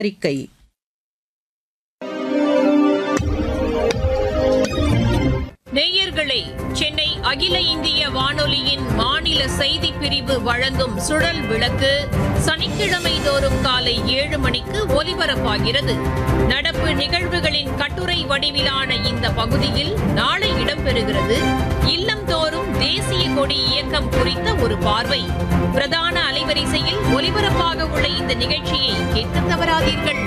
அறிக்கை நேயர்களே சென்னை அகில இந்திய வானொலியின் மாநில செய்திப் பிரிவு வழங்கும் சுழல் விளக்கு சனிக்கிழமை தோறும் காலை ஏழு மணிக்கு ஒலிபரப்பாகிறது நடப்பு நிகழ்வுகளின் கட்டுரை வடிவிலான இந்த பகுதியில் நாளை இடம்பெறுகிறது இல்லம்தோறும் தேசிய கொடி இயக்கம் குறித்த ஒரு பார்வை பிரதான அலைவரிசையில் ஒலிபரப்பாக உள்ள இந்த நிகழ்ச்சியை கேட்க தவறாதீர்கள்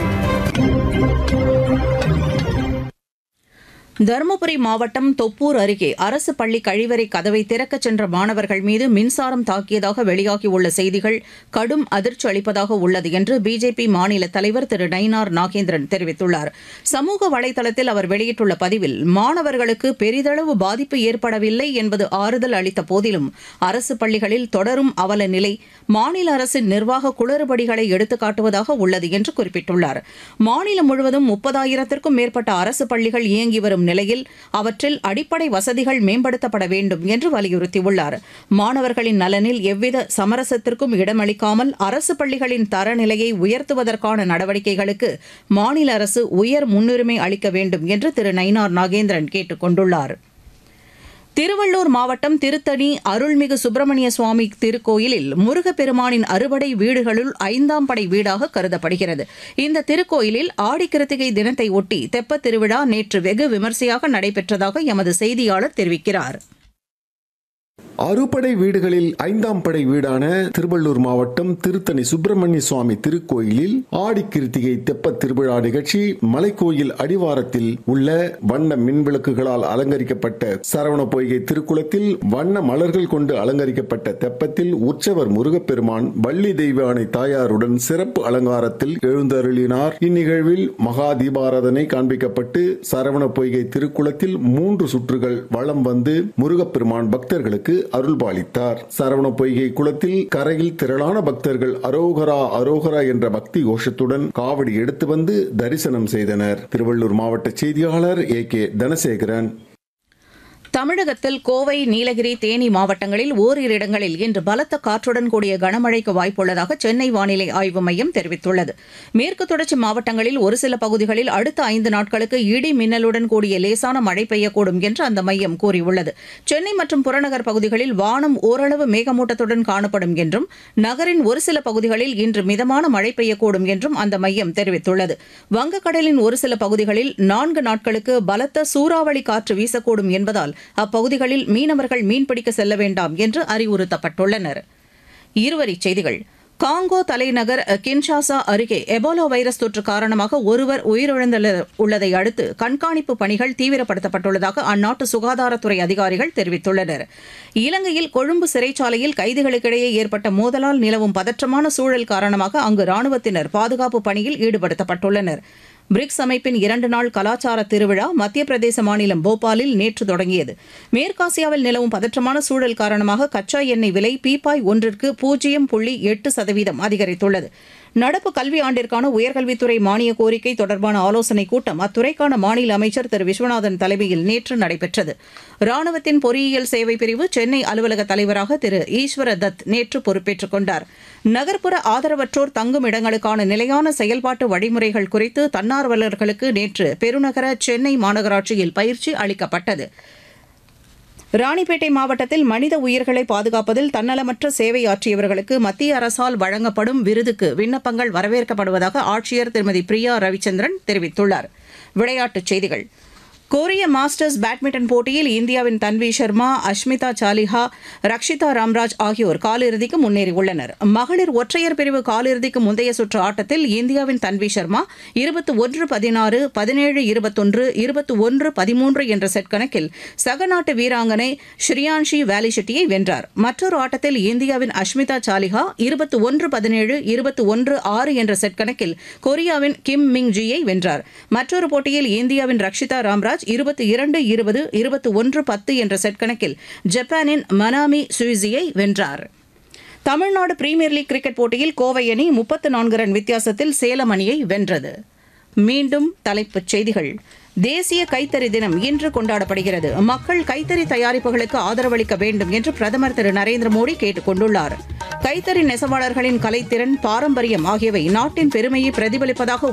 தருமபுரி மாவட்டம் தொப்பூர் அருகே அரசு பள்ளி கழிவறை கதவை திறக்கச் சென்ற மாணவர்கள் மீது மின்சாரம் தாக்கியதாக வெளியாகியுள்ள செய்திகள் கடும் அதிர்ச்சி அளிப்பதாக உள்ளது என்று பிஜேபி மாநில தலைவர் திரு நயினார் நாகேந்திரன் தெரிவித்துள்ளார் சமூக வலைதளத்தில் அவர் வெளியிட்டுள்ள பதிவில் மாணவர்களுக்கு பெரிதளவு பாதிப்பு ஏற்படவில்லை என்பது ஆறுதல் அளித்த போதிலும் அரசு பள்ளிகளில் தொடரும் அவல நிலை மாநில அரசின் நிர்வாக குளறுபடிகளை எடுத்துக்காட்டுவதாக உள்ளது என்று குறிப்பிட்டுள்ளார் மாநிலம் முழுவதும் முப்பதாயிரத்திற்கும் மேற்பட்ட அரசு பள்ளிகள் இயங்கி வரும் நிலையில் அவற்றில் அடிப்படை வசதிகள் மேம்படுத்தப்பட வேண்டும் என்று வலியுறுத்தியுள்ளார் மாணவர்களின் நலனில் எவ்வித சமரசத்திற்கும் இடமளிக்காமல் அரசு பள்ளிகளின் தரநிலையை உயர்த்துவதற்கான நடவடிக்கைகளுக்கு மாநில அரசு உயர் முன்னுரிமை அளிக்க வேண்டும் என்று திரு நயினார் நாகேந்திரன் கேட்டுக் கொண்டுள்ளார் திருவள்ளூர் மாவட்டம் திருத்தணி அருள்மிகு சுப்பிரமணிய சுவாமி திருக்கோயிலில் முருகப்பெருமானின் அறுபடை வீடுகளுள் ஐந்தாம் படை வீடாக கருதப்படுகிறது இந்த திருக்கோயிலில் ஆடி கிருத்திகை தினத்தை ஒட்டி தெப்பத் திருவிழா நேற்று வெகு விமரிசையாக நடைபெற்றதாக எமது செய்தியாளர் தெரிவிக்கிறார் அறுபடை வீடுகளில் ஐந்தாம் படை வீடான திருவள்ளூர் மாவட்டம் திருத்தணி சுப்பிரமணிய சுவாமி திருக்கோயிலில் ஆடி கிருத்திகை தெப்பத் திருவிழா நிகழ்ச்சி மலைக்கோயில் அடிவாரத்தில் உள்ள வண்ண மின்விளக்குகளால் அலங்கரிக்கப்பட்ட சரவண பொய்கை திருக்குளத்தில் வண்ண மலர்கள் கொண்டு அலங்கரிக்கப்பட்ட தெப்பத்தில் உற்சவர் முருகப்பெருமான் வள்ளி தெய்வானை தாயாருடன் சிறப்பு அலங்காரத்தில் எழுந்தருளினார் இந்நிகழ்வில் மகா தீபாராதனை காண்பிக்கப்பட்டு சரவண பொய்கை திருக்குளத்தில் மூன்று சுற்றுகள் வலம் வந்து முருகப்பெருமான் பக்தர்களுக்கு அருள்பாலித்தார் சரவண பொய்கை குளத்தில் கரையில் திரளான பக்தர்கள் அரோகரா அரோகரா என்ற பக்தி கோஷத்துடன் காவடி எடுத்து வந்து தரிசனம் செய்தனர் திருவள்ளூர் மாவட்ட செய்தியாளர் ஏ கே தனசேகரன் தமிழகத்தில் கோவை நீலகிரி தேனி மாவட்டங்களில் ஓரிரு இடங்களில் இன்று பலத்த காற்றுடன் கூடிய கனமழைக்கு வாய்ப்புள்ளதாக சென்னை வானிலை ஆய்வு மையம் தெரிவித்துள்ளது மேற்கு தொடர்ச்சி மாவட்டங்களில் ஒரு சில பகுதிகளில் அடுத்த ஐந்து நாட்களுக்கு இடி மின்னலுடன் கூடிய லேசான மழை பெய்யக்கூடும் என்று அந்த மையம் கூறியுள்ளது சென்னை மற்றும் புறநகர் பகுதிகளில் வானம் ஓரளவு மேகமூட்டத்துடன் காணப்படும் என்றும் நகரின் ஒரு சில பகுதிகளில் இன்று மிதமான மழை பெய்யக்கூடும் என்றும் அந்த மையம் தெரிவித்துள்ளது வங்கக்கடலின் ஒரு சில பகுதிகளில் நான்கு நாட்களுக்கு பலத்த சூறாவளி காற்று வீசக்கூடும் என்பதால் அப்பகுதிகளில் மீனவர்கள் மீன்பிடிக்க செல்ல வேண்டாம் என்று அறிவுறுத்தப்பட்டுள்ளனர் இருவரிச் செய்திகள் காங்கோ தலைநகர் கின்ஷாசா அருகே எபோலா வைரஸ் தொற்று காரணமாக ஒருவர் உயிரிழந்துள்ளதை அடுத்து கண்காணிப்பு பணிகள் தீவிரப்படுத்தப்பட்டுள்ளதாக அந்நாட்டு சுகாதாரத்துறை அதிகாரிகள் தெரிவித்துள்ளனர் இலங்கையில் கொழும்பு சிறைச்சாலையில் கைதிகளுக்கிடையே ஏற்பட்ட மோதலால் நிலவும் பதற்றமான சூழல் காரணமாக அங்கு ராணுவத்தினர் பாதுகாப்பு பணியில் ஈடுபடுத்தப்பட்டுள்ளனர் பிரிக்ஸ் அமைப்பின் இரண்டு நாள் கலாச்சார திருவிழா மத்திய பிரதேச மாநிலம் போபாலில் நேற்று தொடங்கியது மேற்காசியாவில் நிலவும் பதற்றமான சூழல் காரணமாக கச்சா எண்ணெய் விலை பீப்பாய் ஒன்றிற்கு பூஜ்ஜியம் புள்ளி எட்டு சதவீதம் அதிகரித்துள்ளது நடப்பு கல்வி ஆண்டிற்கான உயர்கல்வித்துறை மானிய கோரிக்கை தொடர்பான ஆலோசனைக் கூட்டம் அத்துறைக்கான மாநில அமைச்சர் திரு விஸ்வநாதன் தலைமையில் நேற்று நடைபெற்றது ராணுவத்தின் பொறியியல் சேவை பிரிவு சென்னை அலுவலக தலைவராக திரு ஈஸ்வர தத் நேற்று பொறுப்பேற்றுக் கொண்டார் நகர்ப்புற ஆதரவற்றோர் தங்கும் இடங்களுக்கான நிலையான செயல்பாட்டு வழிமுறைகள் குறித்து தன்னார்வலர்களுக்கு நேற்று பெருநகர சென்னை மாநகராட்சியில் பயிற்சி அளிக்கப்பட்டது ராணிப்பேட்டை மாவட்டத்தில் மனித உயிர்களை பாதுகாப்பதில் தன்னலமற்ற சேவையாற்றியவர்களுக்கு மத்திய அரசால் வழங்கப்படும் விருதுக்கு விண்ணப்பங்கள் வரவேற்கப்படுவதாக ஆட்சியர் திருமதி பிரியா ரவிச்சந்திரன் தெரிவித்துள்ளார் விளையாட்டுச் செய்திகள் கொரிய மாஸ்டர்ஸ் பேட்மிண்டன் போட்டியில் இந்தியாவின் தன்வி சர்மா அஷ்மிதா சாலிஹா ரக்ஷிதா ராம்ராஜ் ஆகியோர் காலிறுதிக்கு முன்னேறியுள்ளனர் மகளிர் ஒற்றையர் பிரிவு காலிறுதிக்கு முந்தைய சுற்று ஆட்டத்தில் இந்தியாவின் தன்வி சர்மா இருபத்தி ஒன்று பதினாறு பதினேழு இருபத்தொன்று இருபத்தி ஒன்று பதிமூன்று என்ற செட் கணக்கில் சக நாட்டு வீராங்கனை ஸ்ரீயான்ஷி வேலிஷெட்டியை வென்றார் மற்றொரு ஆட்டத்தில் இந்தியாவின் அஷ்மிதா சாலிஹா இருபத்தி ஒன்று பதினேழு இருபத்தி ஒன்று ஆறு என்ற செட் கணக்கில் கொரியாவின் கிம் மிங் ஜியை வென்றார் மற்றொரு போட்டியில் இந்தியாவின் ரக்ஷிதா ராம்ராஜ் இருபத்தி இரண்டு இருபது இருபத்தி ஒன்று பத்து என்ற செட் கணக்கில் ஜப்பானின் மனாமி சுயிசியை வென்றார் தமிழ்நாடு பிரீமியர் லீக் கிரிக்கெட் போட்டியில் கோவை அணி முப்பத்து நான்கு ரன் வித்தியாசத்தில் சேலம் அணியை வென்றது மீண்டும் தலைப்புச் செய்திகள் தேசிய கைத்தறி தினம் இன்று கொண்டாடப்படுகிறது மக்கள் கைத்தறி தயாரிப்புகளுக்கு ஆதரவளிக்க வேண்டும் என்று பிரதமர் திரு நரேந்திர மோடி கேட்டுக் கொண்டுள்ளார் கைத்தறி நெசவாளர்களின் கலைத்திறன் பாரம்பரியம் ஆகியவை நாட்டின் பெருமையை பிரதிபலிப்பதாக